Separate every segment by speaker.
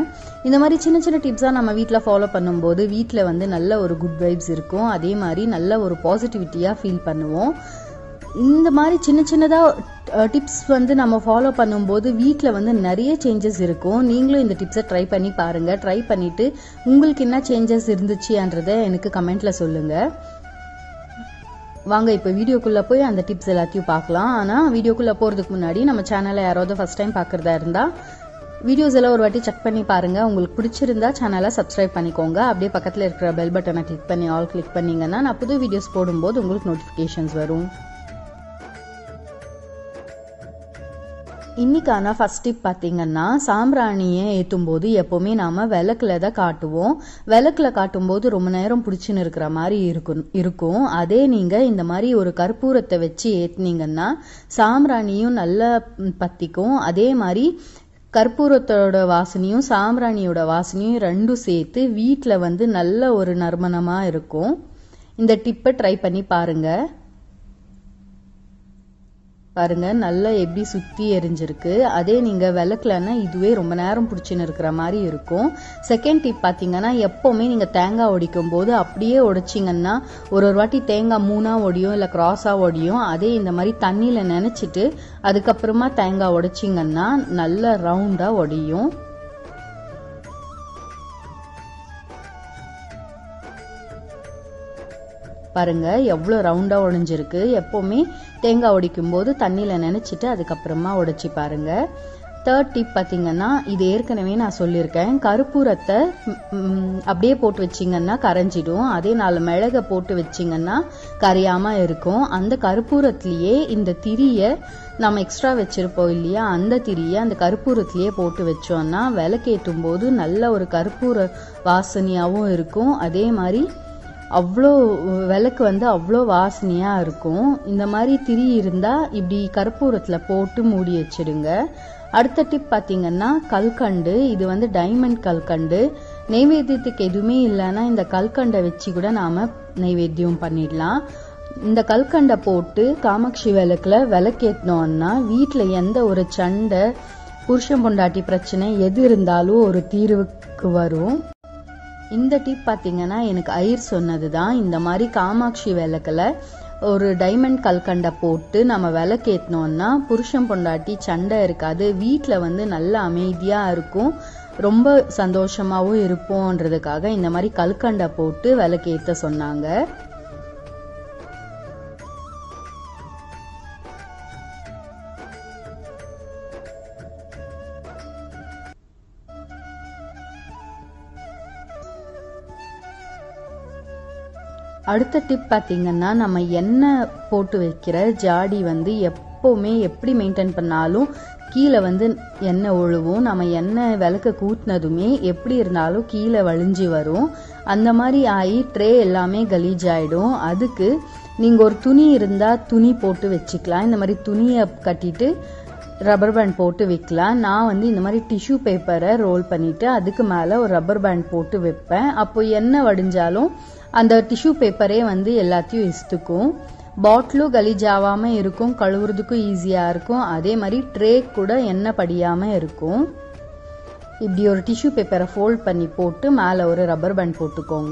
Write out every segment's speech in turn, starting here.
Speaker 1: இந்த மாதிரி சின்ன சின்ன டிப்ஸாக நம்ம வீட்டில் ஃபாலோ பண்ணும்போது வீட்டில் வந்து நல்ல ஒரு குட் வைப்ஸ் இருக்கும் அதே மாதிரி நல்ல ஒரு பாசிட்டிவிட்டியாக ஃபீல் பண்ணுவோம் இந்த மாதிரி சின்ன சின்னதாக டிப்ஸ் வந்து நம்ம ஃபாலோ பண்ணும்போது வீட்டில் வந்து நிறைய சேஞ்சஸ் இருக்கும் நீங்களும் இந்த டிப்ஸை ட்ரை பண்ணி பாருங்கள் ட்ரை பண்ணிவிட்டு உங்களுக்கு என்ன சேஞ்சஸ் இருந்துச்சுன்றதை எனக்கு கமெண்ட்டில் சொல்லுங்கள் வாங்க இப்போ வீடியோக்குள்ளே போய் அந்த டிப்ஸ் எல்லாத்தையும் பார்க்கலாம் ஆனால் வீடியோக்குள்ளே போகிறதுக்கு முன்னாடி நம்ம சேனலை யாராவது ஃபஸ்ட் டைம் பார்க்குறதா இருந்தால் வீடியோஸ் எல்லாம் ஒரு வாட்டி செக் பண்ணி பாருங்கள் உங்களுக்கு பிடிச்சிருந்தா சேனலை சப்ஸ்கிரைப் பண்ணிக்கோங்க அப்படியே பக்கத்தில் இருக்கிற பெல் பட்டனை கிளிக் பண்ணி ஆல் கிளிக் பண்ணிங்கன்னா நான் புது வீடியோஸ் போடும்போது உங்களுக்கு நோட்டிஃபிகேஷன்ஸ் வரும் இன்னைக்கான ஃபர்ஸ்ட் டிப் பார்த்தீங்கன்னா சாம்பிராணியை ஏற்றும் போது எப்போவுமே நாம் விளக்குல தான் காட்டுவோம் விளக்குல காட்டும்போது ரொம்ப நேரம் பிடிச்சின்னு இருக்கிற மாதிரி இருக்கும் இருக்கும் அதே நீங்கள் இந்த மாதிரி ஒரு கற்பூரத்தை வச்சு ஏற்றுனீங்கன்னா சாம்பிராணியும் நல்லா பற்றிக்கும் அதே மாதிரி கற்பூரத்தோட வாசனையும் சாம்பிராணியோட வாசனையும் ரெண்டும் சேர்த்து வீட்டில் வந்து நல்ல ஒரு நறுமணமாக இருக்கும் இந்த டிப்பை ட்ரை பண்ணி பாருங்கள் பாருங்க நல்லா எப்படி சுத்தி எரிஞ்சிருக்கு அதே நீங்க விளக்கலன்னா இதுவே ரொம்ப நேரம் பிடிச்சின்னு இருக்கிற மாதிரி இருக்கும் செகண்ட் டிப் பாத்தீங்கன்னா எப்பவுமே நீங்க தேங்காய் ஒடிக்கும் போது அப்படியே உடைச்சிங்கன்னா ஒரு ஒரு வாட்டி தேங்காய் மூணா ஒடியும் இல்ல கிராஸா ஒடியும் அதே இந்த மாதிரி தண்ணியில நினைச்சிட்டு அதுக்கப்புறமா தேங்காய் உடைச்சிங்கன்னா நல்ல ரவுண்டா ஒடியும் பாருங்க எவ்வளோ ரவுண்டாக உடைஞ்சிருக்கு எப்போவுமே தேங்காய் உடைக்கும் போது தண்ணியில் நினச்சிட்டு அதுக்கப்புறமா உடைச்சி பாருங்க தேர்ட் டிப் பார்த்தீங்கன்னா இது ஏற்கனவே நான் சொல்லியிருக்கேன் கருப்பூரத்தை அப்படியே போட்டு வச்சிங்கன்னா கரைஞ்சிடும் அதே நாலு மிளகை போட்டு வச்சிங்கன்னா கரையாமல் இருக்கும் அந்த கருப்பூரத்துலேயே இந்த திரியை நம்ம எக்ஸ்ட்ரா வச்சிருப்போம் இல்லையா அந்த திரியை அந்த கருப்பூரத்திலேயே போட்டு வச்சோம்னா விளக்கேற்றும் போது நல்ல ஒரு கருப்பூர வாசனையாகவும் இருக்கும் அதே மாதிரி அவ்வளோ விளக்கு வந்து அவ்வளோ வாசனையாக இருக்கும் இந்த மாதிரி திரி இருந்தால் இப்படி கற்பூரத்தில் போட்டு மூடி வச்சிடுங்க அடுத்த டிப் பார்த்தீங்கன்னா கல்கண்டு இது வந்து டைமண்ட் கல்கண்டு நெய்வேத்தியத்துக்கு எதுவுமே இல்லைன்னா இந்த கல்கண்டை வச்சு கூட நாம் நெய்வேத்தியம் பண்ணிடலாம் இந்த கல்கண்டை போட்டு காமாட்சி விளக்குல விளக்கேற்றினோன்னா வீட்டில் எந்த ஒரு சண்டை புருஷன் பொண்டாட்டி பிரச்சனை எது இருந்தாலும் ஒரு தீர்வுக்கு வரும் இந்த டிப் பார்த்தீங்கன்னா எனக்கு ஐயர் சொன்னது தான் இந்த மாதிரி காமாட்சி விளக்கில் ஒரு டைமண்ட் கல்கண்டை போட்டு நம்ம விளக்கேற்றினோன்னா புருஷன் பொண்டாட்டி சண்டை இருக்காது வீட்டில் வந்து நல்ல அமைதியாக இருக்கும் ரொம்ப சந்தோஷமாகவும் இருப்போன்றதுக்காக இந்த மாதிரி கல்கண்டை போட்டு விளக்கேற்ற சொன்னாங்க அடுத்த டிப் பார்த்தீங்கன்னா நம்ம எண்ணெய் போட்டு வைக்கிற ஜாடி வந்து எப்போவுமே எப்படி மெயின்டைன் பண்ணாலும் கீழே வந்து எண்ணெய் ஒழுவும் நம்ம எண்ணெய் விளக்க கூட்டினதுமே எப்படி இருந்தாலும் கீழே வழிஞ்சு வரும் அந்த மாதிரி ஆகி ட்ரே எல்லாமே கலீஜ் ஆகிடும் அதுக்கு நீங்கள் ஒரு துணி இருந்தால் துணி போட்டு வச்சுக்கலாம் இந்த மாதிரி துணியை கட்டிட்டு ரப்பர் பேண்ட் போட்டு வைக்கலாம் நான் வந்து இந்த மாதிரி டிஷ்யூ பேப்பரை ரோல் பண்ணிட்டு அதுக்கு மேலே ஒரு ரப்பர் பேண்ட் போட்டு வைப்பேன் அப்போ எண்ணெய் வடிஞ்சாலும் அந்த டிஷ்யூ பேப்பரே வந்து எல்லாத்தையும் இஸ்துக்கும் பாட்டிலும் கலீஜ் ஆகாமல் இருக்கும் கழுவுறதுக்கும் ஈஸியாக இருக்கும் அதே மாதிரி ட்ரே கூட எண்ணெய் படியாமல் இருக்கும் இப்படி ஒரு டிஷ்யூ பேப்பரை ஃபோல்ட் பண்ணி போட்டு மேலே ஒரு ரப்பர் பேண்ட் போட்டுக்கோங்க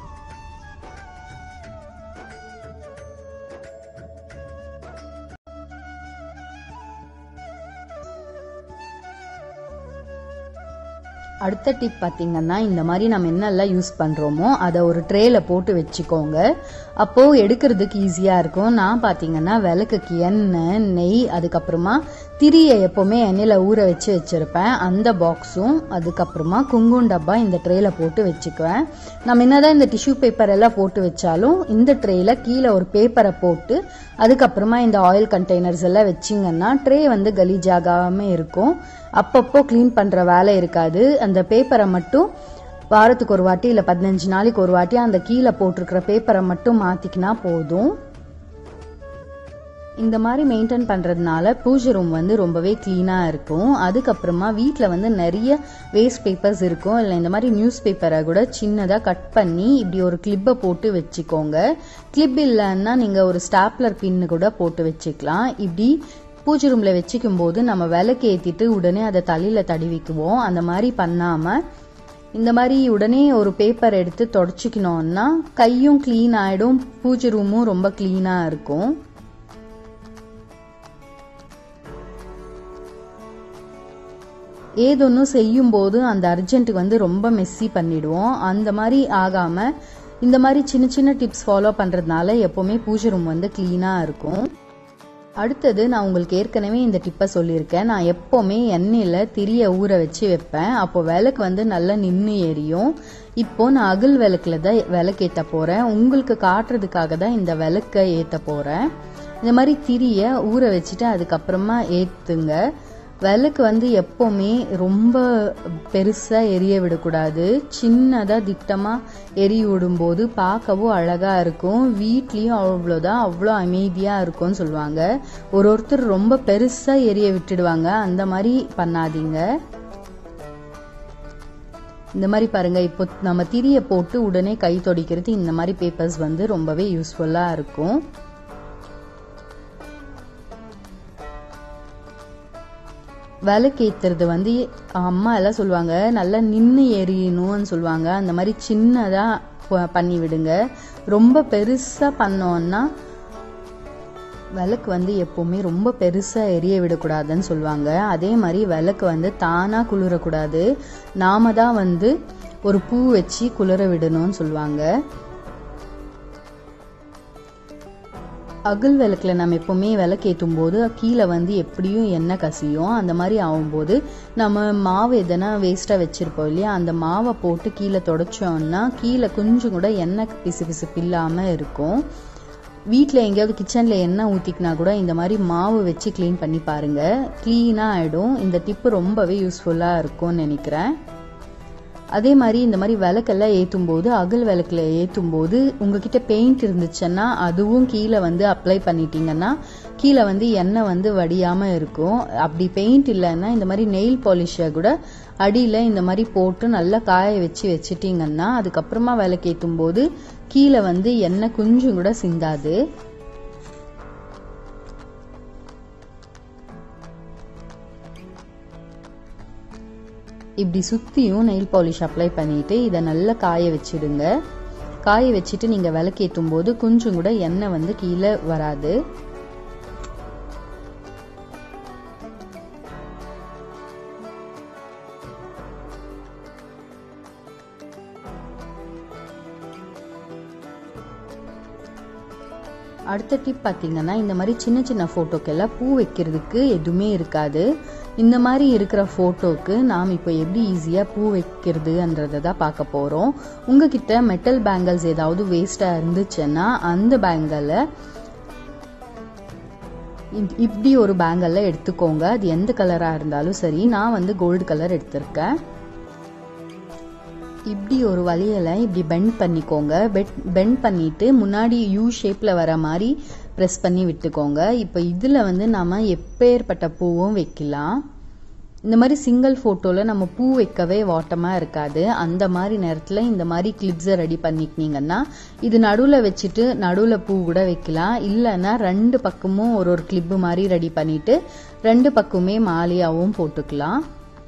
Speaker 1: அடுத்த டிப் பார்த்தீங்கன்னா இந்த மாதிரி நம்ம என்னெல்லாம் யூஸ் பண்ணுறோமோ அதை ஒரு ட்ரேல போட்டு வச்சுக்கோங்க அப்போது எடுக்கிறதுக்கு ஈஸியாக இருக்கும் நான் பார்த்தீங்கன்னா விளக்குக்கு எண்ணெய் நெய் அதுக்கப்புறமா திரியை எப்போவுமே எண்ணெயில் ஊற வச்சு வச்சுருப்பேன் அந்த பாக்ஸும் அதுக்கப்புறமா குங்குமம் டப்பா இந்த ட்ரேல போட்டு வச்சுக்குவேன் நம்ம என்னதான் இந்த டிஷ்யூ பேப்பர் எல்லாம் போட்டு வச்சாலும் இந்த ட்ரேல கீழே ஒரு பேப்பரை போட்டு அதுக்கப்புறமா இந்த ஆயில் கண்டெய்னர்ஸ் எல்லாம் வச்சிங்கன்னா ட்ரே வந்து கலீஜ் ஆகாமல் இருக்கும் அப்பப்போ க்ளீன் பண்ணுற வேலை இருக்காது அந்த பேப்பரை மட்டும் வாரத்துக்கு ஒரு வாட்டி இல்லை பதினஞ்சு நாளைக்கு ஒரு வாட்டி அந்த கீழே போட்டிருக்கிற பேப்பரை மட்டும் மாற்றிக்கினா போதும் இந்த மாதிரி மெயின்டைன் பண்ணுறதுனால பூஜை ரூம் வந்து ரொம்பவே க்ளீனாக இருக்கும் அதுக்கப்புறமா வீட்டில் வந்து நிறைய வேஸ்ட் பேப்பர்ஸ் இருக்கும் இல்லை இந்த மாதிரி நியூஸ் பேப்பரை கூட சின்னதாக கட் பண்ணி இப்படி ஒரு கிளிப்பை போட்டு வச்சுக்கோங்க கிளிப் இல்லைன்னா நீங்கள் ஒரு ஸ்டாப்லர் பின்னு கூட போட்டு வச்சுக்கலாம் இப்படி பூஜை ரூம்ல வச்சுக்கும் போது நம்ம விளக்கு ஏத்திட்டு உடனே அதை தலையில தடவிக்குவோம் அந்த மாதிரி பண்ணாம இந்த மாதிரி உடனே ஒரு பேப்பர் எடுத்து தொடச்சிக்கணும்னா கையும் க்ளீன் ஆயிடும் பூஜை ரூமும் ரொம்ப க்ளீனா இருக்கும் ஏதொன்னும் செய்யும் போது அந்த அர்ஜென்ட்டுக்கு வந்து ரொம்ப மெஸ்ஸி பண்ணிடுவோம் அந்த மாதிரி ஆகாம இந்த மாதிரி சின்ன சின்ன டிப்ஸ் ஃபாலோ பண்றதுனால எப்பவுமே பூஜை ரூம் வந்து கிளீனா இருக்கும் அடுத்தது நான் உங்களுக்கு ஏற்கனவே இந்த டிப்பை சொல்லியிருக்கேன் நான் எப்போவுமே எண்ணெயில் திரிய ஊற வச்சு வைப்பேன் அப்போ விளக்கு வந்து நல்லா நின்று எரியும் இப்போ நான் அகல் விளக்குல தான் விளக்கு ஏற்ற போகிறேன் உங்களுக்கு காட்டுறதுக்காக தான் இந்த விளக்கை ஏற்ற போகிறேன் இந்த மாதிரி திரிய ஊற வச்சுட்டு அதுக்கப்புறமா ஏற்றுங்க விளக்கு வந்து எப்போவுமே ரொம்ப பெருசாக எரிய விடக்கூடாது சின்னதாக திட்டமாக எரிய விடும்போது பார்க்கவும் அழகாக இருக்கும் வீட்லேயும் அவ்வளோதான் அவ்வளோ அமைதியாக இருக்கும்னு சொல்லுவாங்க ஒரு ஒருத்தர் ரொம்ப பெருசாக எரிய விட்டுடுவாங்க அந்த மாதிரி பண்ணாதீங்க இந்த மாதிரி பாருங்க இப்போ நம்ம திரிய போட்டு உடனே கை தொடிக்கிறது இந்த மாதிரி பேப்பர்ஸ் வந்து ரொம்பவே யூஸ்ஃபுல்லாக இருக்கும் விளக்கேத்துறது வந்து அம்மா எல்லாம் சொல்லுவாங்க நல்லா நின்று எரியணும்னு சொல்லுவாங்க அந்த மாதிரி சின்னதாக பண்ணி விடுங்க ரொம்ப பெருசாக பண்ணோன்னா விளக்கு வந்து எப்போவுமே ரொம்ப பெருசாக எரிய விடக்கூடாதுன்னு சொல்லுவாங்க அதே மாதிரி விளக்கு வந்து தானாக குளிரக்கூடாது நாம தான் வந்து ஒரு பூ வச்சு குளிர விடணும்னு சொல்லுவாங்க அகல் விளக்குல நம்ம எப்பவுமே விளக்கேற்றும் போது கீழே வந்து எப்படியும் எண்ணெய் கசியும் அந்த மாதிரி ஆகும்போது நம்ம மாவு எதனா வேஸ்ட்டாக வச்சுருப்போம் இல்லையா அந்த மாவை போட்டு கீழே தொடச்சோம்னா கீழே கொஞ்சம் கூட எண்ணெய் பிசு பிசுப்பு இல்லாமல் இருக்கும் வீட்டில் எங்கேயாவது கிச்சனில் எண்ணெய் ஊற்றிக்கினா கூட இந்த மாதிரி மாவு வச்சு க்ளீன் பண்ணி பாருங்கள் க்ளீனாக ஆகிடும் இந்த டிப்பு ரொம்பவே யூஸ்ஃபுல்லாக இருக்கும்னு நினைக்கிறேன் அதே மாதிரி இந்த மாதிரி விளக்கெல்லாம் ஏற்றும் போது அகல் விளக்குல ஏற்றும் போது உங்ககிட்ட பெயிண்ட் இருந்துச்சுன்னா அதுவும் கீழே வந்து அப்ளை பண்ணிட்டீங்கன்னா கீழே வந்து எண்ணெய் வந்து வடியாமல் இருக்கும் அப்படி பெயிண்ட் இல்லைன்னா இந்த மாதிரி நெயில் பாலிஷை கூட அடியில் இந்த மாதிரி போட்டு நல்லா காய வச்சு வச்சுட்டிங்கன்னா அதுக்கப்புறமா விளக்கேற்றும் போது கீழே வந்து எண்ணெய் கொஞ்சம் கூட சிந்தாது இப்படி சுற்றியும் நெயில் பாலிஷ் அப்ளை பண்ணிட்டு இதை நல்லா காய வச்சிடுங்க காய வச்சுட்டு நீங்கள் விளக்கேற்றும் போது கொஞ்சம் கூட எண்ணெய் வந்து கீழே வராது அடுத்த டிப் பார்த்தீங்கன்னா இந்த மாதிரி சின்ன சின்ன ஃபோட்டோக்கெல்லாம் பூ வைக்கிறதுக்கு எதுவுமே இருக்காது இந்த மாதிரி இருக்கிற ஃபோட்டோக்கு நாம் இப்போ எப்படி ஈஸியாக பூ வைக்கிறதுன்றதை தான் பார்க்க போகிறோம் உங்ககிட்ட மெட்டல் பேங்கிள்ஸ் ஏதாவது வேஸ்ட்டாக இருந்துச்சுன்னா அந்த பேங்கிளை இப்படி ஒரு பேங்கிளில் எடுத்துக்கோங்க அது எந்த கலராக இருந்தாலும் சரி நான் வந்து கோல்டு கலர் எடுத்திருக்கேன் இப்படி ஒரு வளையலை இப்படி பெண்ட் பண்ணிக்கோங்க பெட் பெண்ட் பண்ணிட்டு முன்னாடி யூ ஷேப்பில் வர மாதிரி ப்ரெஸ் பண்ணி விட்டுக்கோங்க இப்போ இதில் வந்து நம்ம எப்பேற்பட்ட பூவும் வைக்கலாம் இந்த மாதிரி சிங்கிள் ஃபோட்டோவில் நம்ம பூ வைக்கவே வாட்டமாக இருக்காது அந்த மாதிரி நேரத்தில் இந்த மாதிரி கிளிப்ஸை ரெடி பண்ணிக்கினீங்கன்னா இது நடுவில் வச்சுட்டு நடுவில் பூ கூட வைக்கலாம் இல்லைன்னா ரெண்டு பக்கமும் ஒரு ஒரு கிளிப்பு மாதிரி ரெடி பண்ணிட்டு ரெண்டு பக்கமே மாலையாகவும் போட்டுக்கலாம்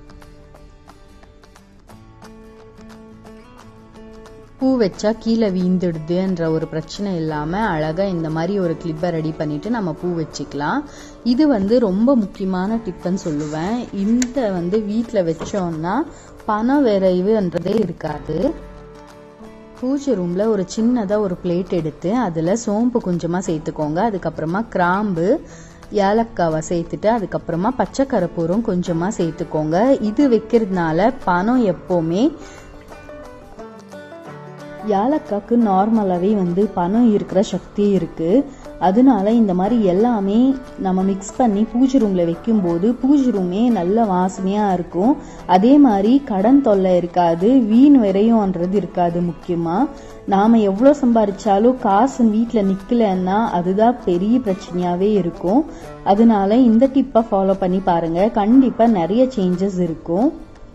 Speaker 1: பூ வச்சா கீழே வீந்துடுதுன்ற ஒரு பிரச்சனை இல்லாமல் அழகாக இந்த மாதிரி ஒரு கிளிப்பை ரெடி பண்ணிட்டு நம்ம பூ வச்சுக்கலாம் இது வந்து ரொம்ப முக்கியமான டிப்புன்னு சொல்லுவேன் இந்த வந்து வீட்டில் வச்சோம்னா பண விரைவுன்றதே இருக்காது பூஜை ரூமில் ஒரு சின்னதாக ஒரு பிளேட் எடுத்து அதில் சோம்பு கொஞ்சமாக சேர்த்துக்கோங்க அதுக்கப்புறமா கிராம்பு ஏலக்காவை சேர்த்துட்டு அதுக்கப்புறமா பச்சை கருப்பூரம் கொஞ்சமாக சேர்த்துக்கோங்க இது வைக்கிறதுனால பணம் எப்போவுமே ஏலக்காக்கு நார்மலாகவே வந்து பணம் இருக்கிற சக்தி இருக்குது அதனால இந்த மாதிரி எல்லாமே நம்ம மிக்ஸ் பண்ணி பூஜை ரூமில் வைக்கும்போது பூஜை ரூமே நல்ல வாசனையாக இருக்கும் அதே மாதிரி கடன் தொல்லை இருக்காது வீண் விரையும்ன்றது இருக்காது முக்கியமாக நாம் எவ்வளோ சம்பாதிச்சாலும் காசு வீட்டில் நிற்கலன்னா அதுதான் பெரிய பிரச்சனையாகவே இருக்கும் அதனால இந்த டிப்பை ஃபாலோ பண்ணி பாருங்கள் கண்டிப்பாக நிறைய சேஞ்சஸ் இருக்கும்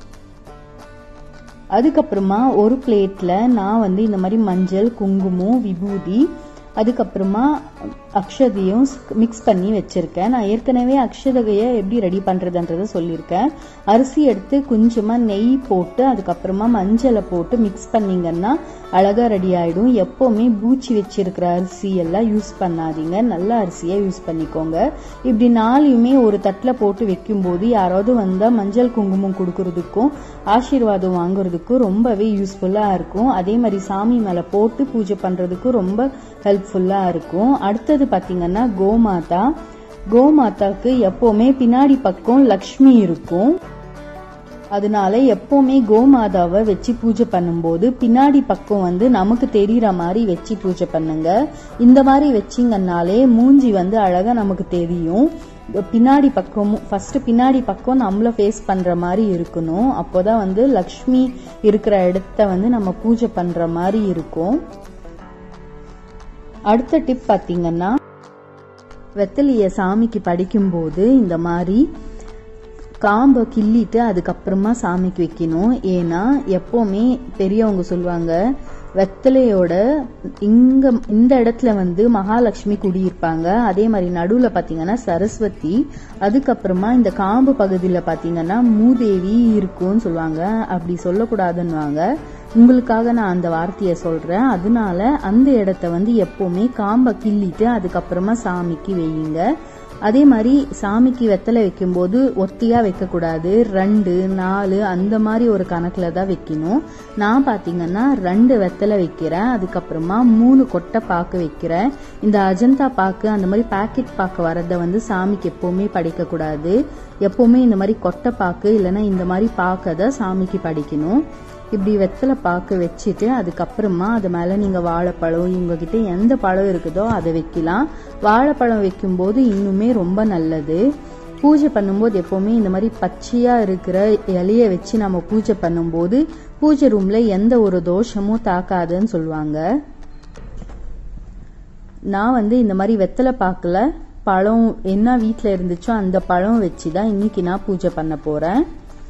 Speaker 1: அதுக்கப்புறமா ஒரு பிளேட்டில் நான் வந்து இந்த மாதிரி மஞ்சள் குங்குமம் விபூதி அதுக்கப்புறமா அக்ஷதையும் மிக்ஸ் பண்ணி வச்சிருக்கேன் நான் ஏற்கனவே அக்ஷதையை எப்படி ரெடி பண்றதுன்றத சொல்லியிருக்கேன் அரிசி எடுத்து கொஞ்சமா நெய் போட்டு அதுக்கப்புறமா மஞ்சளை போட்டு மிக்ஸ் பண்ணீங்கன்னா அழகா ரெடி ஆயிடும் எப்பவுமே பூச்சி வச்சிருக்கிற அரிசி எல்லாம் யூஸ் பண்ணாதீங்க நல்ல அரிசியை யூஸ் பண்ணிக்கோங்க இப்படி நாளையுமே ஒரு தட்டில் போட்டு வைக்கும்போது யாராவது வந்தா மஞ்சள் குங்குமம் கொடுக்கறதுக்கும் ஆசீர்வாதம் வாங்குறதுக்கும் ரொம்பவே யூஸ்ஃபுல்லா இருக்கும் அதே மாதிரி சாமி மேல போட்டு பூஜை பண்றதுக்கும் ரொம்ப ஹெல்ப்ஃபுல்லா இருக்கும் அடுத்தது பாத்தீங்கன்னா கோமாதா கோமாதாக்கு எப்பவுமே பின்னாடி பக்கம் லக்ஷ்மி இருக்கும் அதனால எப்பவுமே கோமாதாவை வச்சு பூஜை பண்ணும்போது பின்னாடி பக்கம் வந்து நமக்கு தெரியற மாதிரி வச்சு பூஜை பண்ணுங்க இந்த மாதிரி வச்சிங்கன்னாலே மூஞ்சி வந்து அழகா நமக்கு தெரியும் பின்னாடி பக்கம் ஃபர்ஸ்ட் பின்னாடி பக்கம் நம்மள ஃபேஸ் பண்ற மாதிரி இருக்கணும் அப்போதான் வந்து லக்ஷ்மி இருக்கிற இடத்த வந்து நம்ம பூஜை பண்ற மாதிரி இருக்கும் அடுத்த டிப் பாத்தீங்கன்னா வெத்தலைய சாமிக்கு படிக்கும்போது இந்த மாதிரி காம்பை கிள்ளிட்டு அதுக்கப்புறமா சாமிக்கு வைக்கணும் ஏன்னா எப்பவுமே பெரியவங்க சொல்லுவாங்க வெத்தலையோட இங்க இந்த இடத்துல வந்து மகாலட்சுமி குடியிருப்பாங்க அதே மாதிரி நடுவுல பாத்தீங்கன்னா சரஸ்வதி அதுக்கப்புறமா இந்த காம்பு பகுதியில பாத்தீங்கன்னா மூதேவி இருக்கும்னு சொல்லுவாங்க அப்படி சொல்லக்கூடாதுன்னுவாங்க உங்களுக்காக நான் அந்த வார்த்தையை சொல்றேன் அதனால அந்த இடத்த வந்து எப்பவுமே காம்பை கிள்ளிட்டு அதுக்கப்புறமா சாமிக்கு வையுங்க அதே மாதிரி சாமிக்கு வெத்தலை வைக்கும்போது ஒத்தியா வைக்கக்கூடாது ரெண்டு நாலு அந்த மாதிரி ஒரு கணக்குல தான் வைக்கணும் நான் பாத்தீங்கன்னா ரெண்டு வெத்தலை வைக்கிறேன் அதுக்கப்புறமா மூணு கொட்டை பாக்கு வைக்கிறேன் இந்த அஜந்தா பாக்கு அந்த மாதிரி பாக்கெட் பாக்கு வரத வந்து சாமிக்கு எப்பவுமே படிக்கக்கூடாது எப்பவுமே இந்த மாதிரி கொட்டை பாக்கு இல்லைன்னா இந்த மாதிரி பாக்கை தான் சாமிக்கு படிக்கணும் இப்படி வெத்தலை பாக்கு வச்சுட்டு அதுக்கப்புறமா அது மேல நீங்க வாழைப்பழம் உங்ககிட்ட எந்த பழம் இருக்குதோ அதை வைக்கலாம் வாழைப்பழம் வைக்கும்போது இன்னுமே ரொம்ப நல்லது பூஜை பண்ணும்போது எப்பவுமே இந்த மாதிரி பச்சையா இருக்கிற இலைய வச்சு நம்ம பூஜை பண்ணும்போது பூஜை ரூம்ல எந்த ஒரு தோஷமும் தாக்காதுன்னு சொல்லுவாங்க நான் வந்து இந்த மாதிரி வெத்தலை பாக்குல பழம் என்ன வீட்டில் இருந்துச்சோ அந்த பழம் வச்சு தான் இன்னைக்கு நான் பூஜை பண்ண போறேன்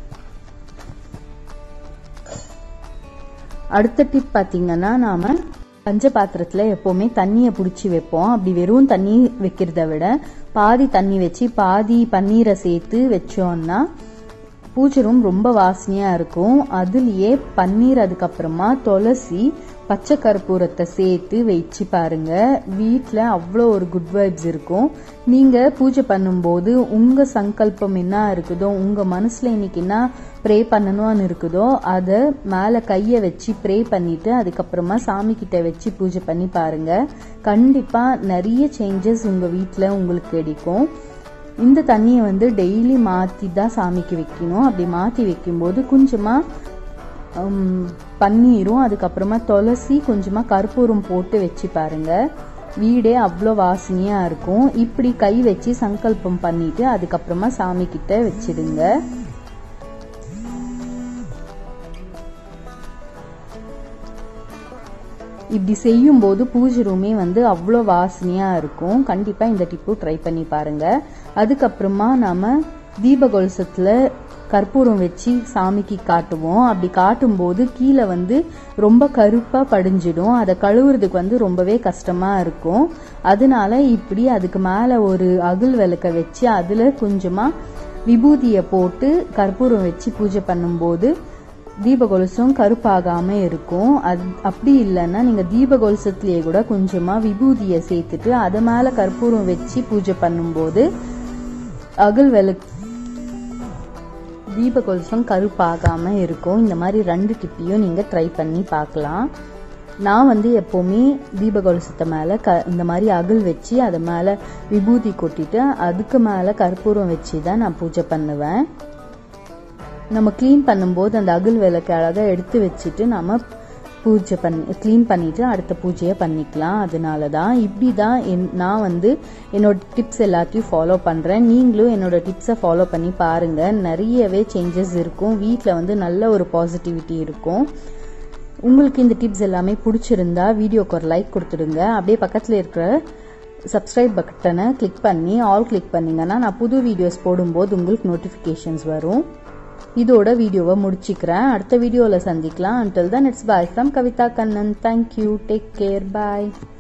Speaker 1: அடுத்த டிப் பாத்தீங்கன்னா நாம பஞ்ச பாத்திரத்துல எப்பவுமே தண்ணியை பிடிச்சி வைப்போம் அப்படி வெறும் தண்ணி வைக்கிறத விட பாதி தண்ணி வச்சு பாதி பன்னீரை சேர்த்து வச்சோம்னா பூஜை ரூம் ரொம்ப வாசனையா இருக்கும் அதுலயே பன்னீர் அதுக்கப்புறமா துளசி பச்சை கற்பூரத்தை சேர்த்து வச்சு பாருங்க வீட்டில் அவ்வளோ ஒரு குட் வைப்ஸ் இருக்கும் நீங்க பூஜை பண்ணும்போது உங்க சங்கல்பம் என்ன இருக்குதோ உங்க மனசுல இன்னைக்கு என்ன ப்ரே பண்ணணும்னு இருக்குதோ அதை மேலே கையை வச்சு ப்ரே பண்ணிட்டு அதுக்கப்புறமா சாமி கிட்ட வச்சு பூஜை பண்ணி பாருங்க கண்டிப்பா நிறைய சேஞ்சஸ் உங்க வீட்டில் உங்களுக்கு கிடைக்கும் இந்த தண்ணியை வந்து டெய்லி மாற்றி தான் சாமிக்கு வைக்கணும் அப்படி மாற்றி வைக்கும்போது கொஞ்சமாக பன்னீரும் அதுக்கப்புறமா துளசி கொஞ்சமாக கற்பூரம் போட்டு வச்சு பாருங்க வீடே அவ்வளோ வாசனையாக இருக்கும் இப்படி கை வச்சு சங்கல்பம் பண்ணிட்டு அதுக்கப்புறமா சாமி கிட்ட வச்சிடுங்க இப்படி செய்யும்போது பூஜை ரூமே வந்து அவ்வளோ வாசனையாக இருக்கும் கண்டிப்பாக இந்த டிப்பும் ட்ரை பண்ணி பாருங்க அதுக்கப்புறமா நாம தீபகொலசத்தில் கற்பூரம் வச்சு சாமிக்கு காட்டுவோம் அப்படி காட்டும்போது கீழே வந்து ரொம்ப கருப்பாக படிஞ்சிடும் அதை கழுவுறதுக்கு வந்து ரொம்பவே கஷ்டமாக இருக்கும் அதனால இப்படி அதுக்கு மேலே ஒரு அகல் விளக்க வச்சு அதில் கொஞ்சமாக விபூதியை போட்டு கற்பூரம் வச்சு பூஜை பண்ணும்போது தீபகொலுசும் கருப்பாகாம இருக்கும் அது அப்படி இல்லைன்னா நீங்க தீபகொலுசத்திலேயே கூட கொஞ்சமா விபூதியை சேர்த்துட்டு அது மேல கற்பூரம் வச்சு பூஜை பண்ணும்போது அகல் விளக்கு தீபகொலுசம் கருப்பாகாம இருக்கும் இந்த மாதிரி ரெண்டு டிப்பையும் நீங்க ட்ரை பண்ணி பார்க்கலாம் நான் வந்து எப்போவுமே தீபகொலுசத்தை மேலே க இந்த மாதிரி அகல் வச்சு அது மேலே விபூதி கொட்டிட்டு அதுக்கு மேலே கற்பூரம் வச்சு தான் நான் பூஜை பண்ணுவேன் நம்ம க்ளீன் பண்ணும்போது அந்த அகல் விளக்கு அழகாக எடுத்து வச்சுட்டு நம்ம பூஜை பண்ணி க்ளீன் பண்ணிட்டு அடுத்த பூஜையை பண்ணிக்கலாம் அதனால தான் இப்படி தான் என் நான் வந்து என்னோட டிப்ஸ் எல்லாத்தையும் ஃபாலோ பண்ணுறேன் நீங்களும் என்னோட டிப்ஸை ஃபாலோ பண்ணி பாருங்கள் நிறையவே சேஞ்சஸ் இருக்கும் வீட்டில் வந்து நல்ல ஒரு பாசிட்டிவிட்டி இருக்கும் உங்களுக்கு இந்த டிப்ஸ் எல்லாமே பிடிச்சிருந்தா வீடியோக்கு ஒரு லைக் கொடுத்துடுங்க அப்படியே பக்கத்தில் இருக்கிற சப்ஸ்கிரைப் பட்டனை கிளிக் பண்ணி ஆல் கிளிக் பண்ணிங்கன்னா நான் புது வீடியோஸ் போடும்போது உங்களுக்கு நோட்டிஃபிகேஷன்ஸ் வரும் இதோட வீடியோவை முடிச்சுக்கிறேன் அடுத்த வீடியோவில் சந்திக்கலாம் until then it's bye from Kavitha Kannan thank you take care bye